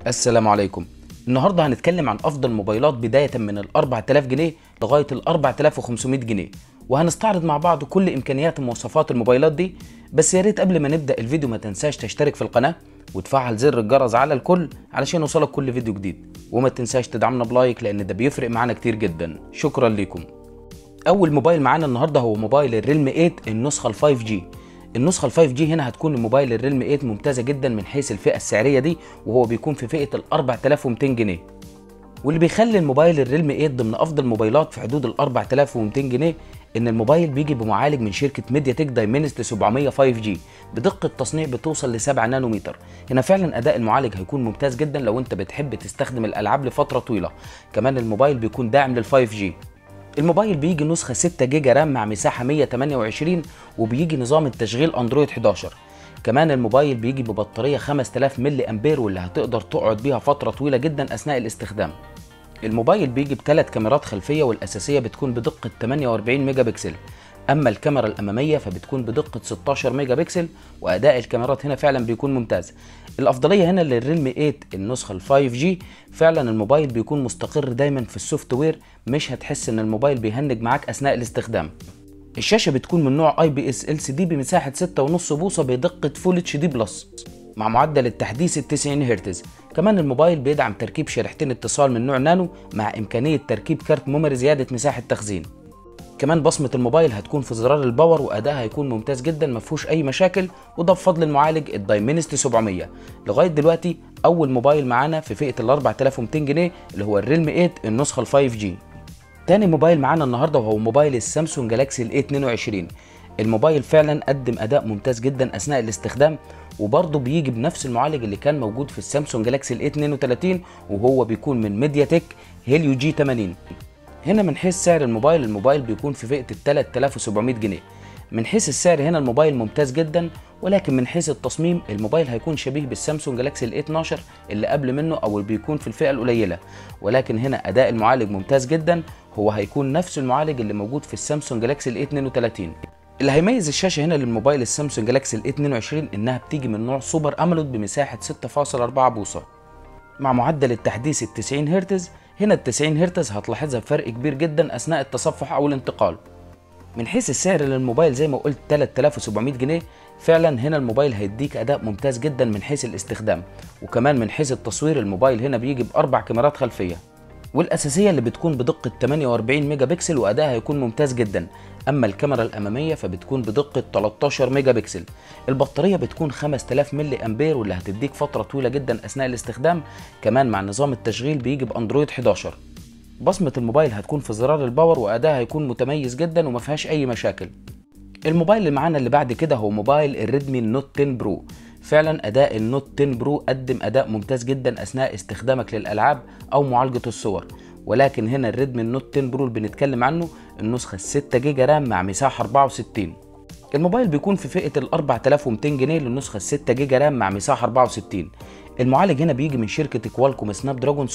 السلام عليكم النهارده هنتكلم عن افضل موبايلات بدايه من ال 4000 جنيه لغايه ال 4500 جنيه وهنستعرض مع بعض كل امكانيات ومواصفات الموبايلات دي بس يا ريت قبل ما نبدا الفيديو ما تنساش تشترك في القناه وتفعل زر الجرس على الكل علشان يوصلك كل فيديو جديد وما تنساش تدعمنا بلايك لان ده بيفرق معانا كتير جدا شكرا ليكم اول موبايل معانا النهارده هو موبايل الريلم 8 النسخه ال 5 جي النسخه ال 5 جي هنا هتكون الموبايل الريلم 8 ممتازه جدا من حيث الفئه السعريه دي وهو بيكون في فئه ال 4200 جنيه واللي بيخلي الموبايل الريلم 8 ضمن افضل موبايلات في حدود ال 4200 جنيه ان الموبايل بيجي بمعالج من شركه ميديا تك دايمنستي 700 5 جي بدقه تصنيع بتوصل ل 7 نانومتر هنا فعلا اداء المعالج هيكون ممتاز جدا لو انت بتحب تستخدم الالعاب لفتره طويله كمان الموبايل بيكون داعم لل 5 جي الموبايل بيجي نسخة 6 جيجا رام مع مساحة 128 وبيجي نظام التشغيل اندرويد 11 كمان الموبايل بيجي ببطارية 5000 ملي امبير واللي هتقدر تقعد بيها فترة طويلة جدا اثناء الاستخدام الموبايل بيجي بثلاث كاميرات خلفية والاساسية بتكون بدقة 48 ميجا بكسل اما الكاميرا الاماميه فبتكون بدقه 16 ميجا بكسل واداء الكاميرات هنا فعلا بيكون ممتاز الافضليه هنا للريلمي 8 النسخه ال 5 جي فعلا الموبايل بيكون مستقر دايما في السوفت وير مش هتحس ان الموبايل بيهنج معاك اثناء الاستخدام الشاشه بتكون من نوع اي بي اس ال سي دي بمساحه 6.5 بوصه بدقه فول اتش دي بلس مع معدل التحديث ال 90 هرتز كمان الموبايل بيدعم تركيب شريحتين اتصال من نوع نانو مع امكانيه تركيب كارت ميموري زياده مساحه تخزين كمان بصمة الموبايل هتكون في زرار الباور وأدائها هيكون ممتاز جدا ما فيهوش أي مشاكل وده بفضل المعالج الدايمنستي 700 لغاية دلوقتي أول موبايل معانا في فئة ال 4200 جنيه اللي هو الريلم 8 النسخة ال 5 جي تاني موبايل معانا النهارده وهو موبايل السامسونج جالاكسي ال 22 الموبايل فعلا قدم أداء ممتاز جدا أثناء الاستخدام وبرضه بيجي بنفس المعالج اللي كان موجود في السامسونج جالاكسي ال 32 وهو بيكون من ميديا تك هيليو جي 80 هنا من حيث سعر الموبايل الموبايل بيكون في فئه ال 3700 جنيه من حيث السعر هنا الموبايل ممتاز جدا ولكن من حيث التصميم الموبايل هيكون شبيه بالسامسونج جالاكسي ال 12 اللي قبل منه او اللي بيكون في الفئه القليله ولكن هنا اداء المعالج ممتاز جدا هو هيكون نفس المعالج اللي موجود في السامسونج جالاكسي ال 32 اللي هيميز الشاشه هنا للموبايل السامسونج جالاكسي ال 22 انها بتيجي من نوع سوبر امولود بمساحه 6.4 بوصه مع معدل التحديث ال 90 هرتز هنا ال 90 هرتز هتلاحظها بفرق كبير جدا اثناء التصفح او الانتقال من حيث السعر للموبايل زي ما قلت 3700 جنيه فعلا هنا الموبايل هيديك اداء ممتاز جدا من حيث الاستخدام وكمان من حيث التصوير الموبايل هنا بيجي باربع كاميرات خلفيه والاساسيه اللي بتكون بدقه 48 ميجا بكسل وادائها هيكون ممتاز جدا اما الكاميرا الاماميه فبتكون بدقه 13 ميجا بكسل البطاريه بتكون 5000 ملي امبير واللي هتديك فتره طويله جدا اثناء الاستخدام كمان مع نظام التشغيل بيجي باندرويد 11 بصمه الموبايل هتكون في زرار الباور وادائها هيكون متميز جدا وما فيهاش اي مشاكل الموبايل اللي معانا اللي بعد كده هو موبايل الريدمي نوت 10 برو فعلا اداء النوت 10 برو قدم اداء ممتاز جدا اثناء استخدامك للالعاب او معالجه الصور ولكن هنا الريدمي النوت 10 برو اللي بنتكلم عنه النسخه 6 جيجا رام مع مساحه 64 الموبايل بيكون في فئه ال 4200 جنيه للنسخه 6 جيجا رام مع مساحه 64 المعالج هنا بيجي من شركه كوالكوم سناب دراجون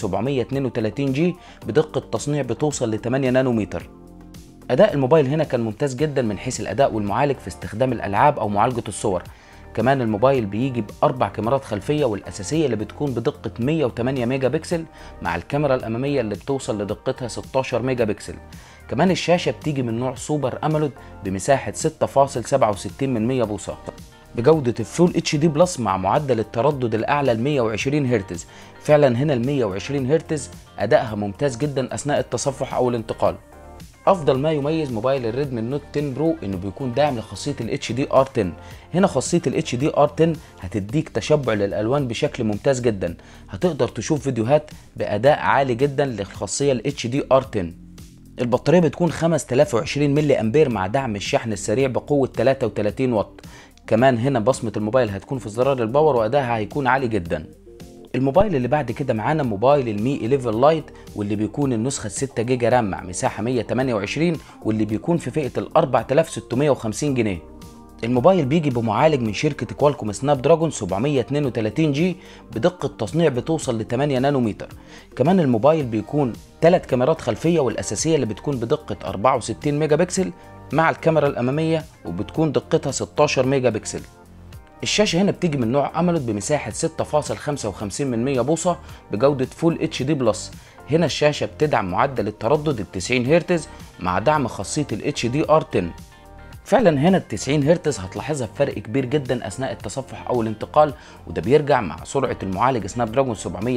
732 جي بدقه تصنيع بتوصل ل 8 نانومتر اداء الموبايل هنا كان ممتاز جدا من حيث الاداء والمعالج في استخدام الالعاب او معالجه الصور كمان الموبايل بيجي باربع كاميرات خلفيه والاساسيه اللي بتكون بدقه 108 ميجا بكسل مع الكاميرا الاماميه اللي بتوصل لدقتها 16 ميجا بكسل كمان الشاشه بتيجي من نوع سوبر امولود بمساحه 6.67 من 100 بوصه بجودة الفول اتش دي بلس مع معدل التردد الأعلى ل 120 هرتز فعلا هنا ال 120 هرتز أدائها ممتاز جدا أثناء التصفح أو الانتقال افضل ما يميز موبايل الريدمي النوت 10 برو انه بيكون داعم لخاصيه الاتش دي ار 10 هنا خاصيه الاتش دي ار 10 هتديك تشبع للالوان بشكل ممتاز جدا هتقدر تشوف فيديوهات باداء عالي جدا للخاصيه الاتش دي ار 10 البطاريه بتكون 5020 ملي امبير مع دعم الشحن السريع بقوه 33 واط كمان هنا بصمه الموبايل هتكون في زرار الباور وادائها هيكون عالي جدا الموبايل اللي بعد كده معانا موبايل المي 11 لايت واللي بيكون النسخة 6 جيجا رام مع مساحة 128 واللي بيكون في فئة ال 4650 جنيه الموبايل بيجي بمعالج من شركة كوالكوم سناب دراجون 732 جي بدقة تصنيع بتوصل ل 8 نانومتر كمان الموبايل بيكون ثلاث كاميرات خلفية والأساسية اللي بتكون بدقة 64 ميجا بكسل مع الكاميرا الأمامية وبتكون دقتها 16 ميجا بكسل الشاشة هنا بتيجي من نوع أموليد بمساحة 6.55 من 100 بوصة بجودة فول اتش دي بلس هنا الشاشة بتدعم معدل التردد ال 90 هرتز مع دعم خاصية ال اتش دي ار 10 فعلا هنا ال 90 هرتز هتلاحظها بفرق كبير جدا اثناء التصفح او الانتقال وده بيرجع مع سرعه المعالج سناب دراجون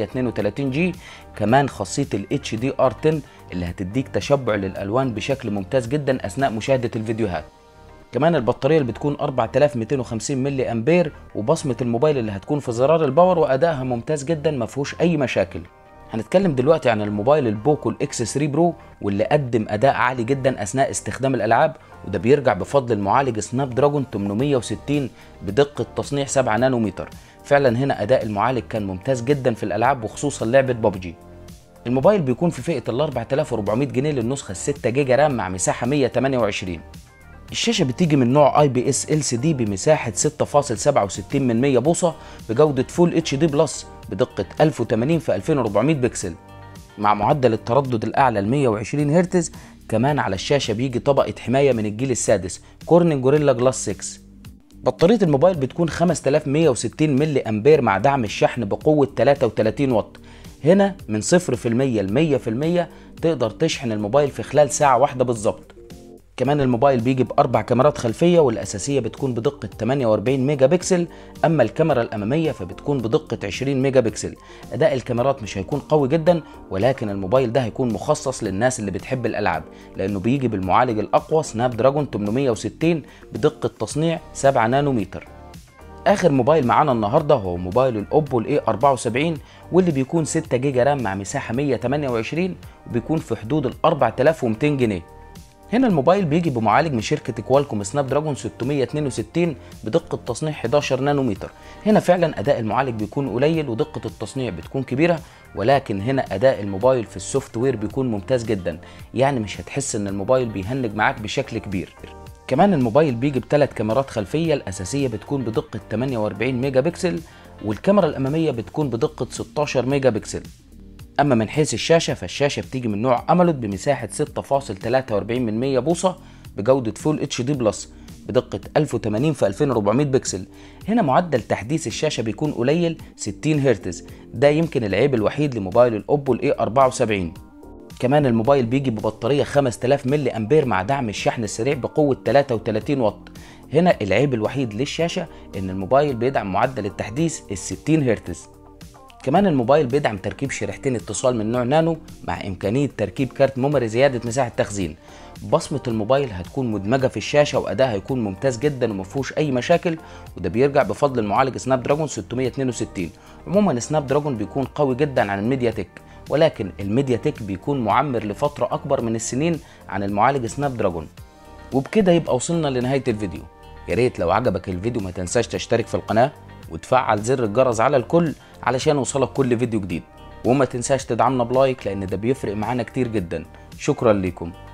732 جي كمان خاصيه ال اتش دي ار 10 اللي هتديك تشبع للالوان بشكل ممتاز جدا اثناء مشاهده الفيديوهات كمان البطاريه اللي بتكون 4250 ملي امبير وبصمه الموبايل اللي هتكون في زرار الباور وادائها ممتاز جدا ما فيهوش اي مشاكل هنتكلم دلوقتي عن الموبايل البوكو الاكس 3 برو واللي قدم اداء عالي جدا اثناء استخدام الالعاب وده بيرجع بفضل المعالج سناب دراجون 860 بدقه تصنيع 7 نانومتر فعلا هنا اداء المعالج كان ممتاز جدا في الالعاب وخصوصا لعبه ببجي الموبايل بيكون في فئه ال 4400 جنيه للنسخه 6 جيجا رام مع مساحه 128 الشاشة بتيجي من نوع اي بي اس ال سي دي بمساحة 6.67 من 100 بوصة بجودة فول اتش دي بلس بدقة 1080 في 2400 بكسل مع معدل التردد الأعلى ل 120 هرتز كمان على الشاشة بيجي طبقة حماية من الجيل السادس كورنينج جوريلا جلاس 6 بطارية الموبايل بتكون 5160 ملي أمبير مع دعم الشحن بقوة 33 واط هنا من 0% ل 100% تقدر تشحن الموبايل في خلال ساعة واحدة بالظبط كمان الموبايل بيجي بأربع كاميرات خلفية والأساسية بتكون بدقة 48 ميجا بكسل أما الكاميرا الأمامية فبتكون بدقة 20 ميجا بكسل أداء الكاميرات مش هيكون قوي جدا ولكن الموبايل ده هيكون مخصص للناس اللي بتحب الألعاب لأنه بيجي بالمعالج الأقوى سناب دراجون 860 بدقة تصنيع 7 نانومتر اخر موبايل معانا النهارده هو موبايل الاوبو الاي 74 واللي بيكون 6 جيجا رام مع مساحه 128 وبيكون في حدود ال 4200 جنيه هنا الموبايل بيجي بمعالج من شركة كوالكوم سناب دراجون 662 بدقة تصنيع 11 نانومتر هنا فعلا أداء المعالج بيكون قليل ودقة التصنيع بتكون كبيرة ولكن هنا أداء الموبايل في السوفت وير بيكون ممتاز جدا يعني مش هتحس إن الموبايل بيهنج معاك بشكل كبير كمان الموبايل بيجي بثلاث كاميرات خلفية الأساسية بتكون بدقة 48 ميجا بكسل والكاميرا الأمامية بتكون بدقة 16 ميجا بكسل اما من حيث الشاشه فالشاشه بتيجي من نوع اموليد بمساحه 6.43 من 100 بوصه بجوده فول اتش دي بلس بدقة 1080 في 2400 بكسل هنا معدل تحديث الشاشة بيكون قليل 60 هرتز ده يمكن العيب الوحيد لموبايل الاوبو الاي 74 كمان الموبايل بيجي ببطارية 5000 ملي امبير مع دعم الشحن السريع بقوة 33 واط هنا العيب الوحيد للشاشة ان الموبايل بيدعم معدل التحديث ال 60 هرتز كمان الموبايل بيدعم تركيب شريحتين اتصال من نوع نانو مع إمكانية تركيب كارت ميموري زيادة مساحة تخزين بصمة الموبايل هتكون مدمجة في الشاشة وأدائها هيكون ممتاز جدا ومفيهوش أي مشاكل وده بيرجع بفضل المعالج سناب دراجون 662 عموما سناب دراجون بيكون قوي جدا عن الميديا تك ولكن الميديا تك بيكون معمر لفترة أكبر من السنين عن المعالج سناب دراجون وبكده يبقى وصلنا لنهاية الفيديو يا ريت لو عجبك الفيديو ما تنساش تشترك في القناة وتفعل زر الجرس على الكل علشان يوصلك كل فيديو جديد وما تنساش تدعمنا بلايك لان ده بيفرق معانا كتير جدا شكرا لكم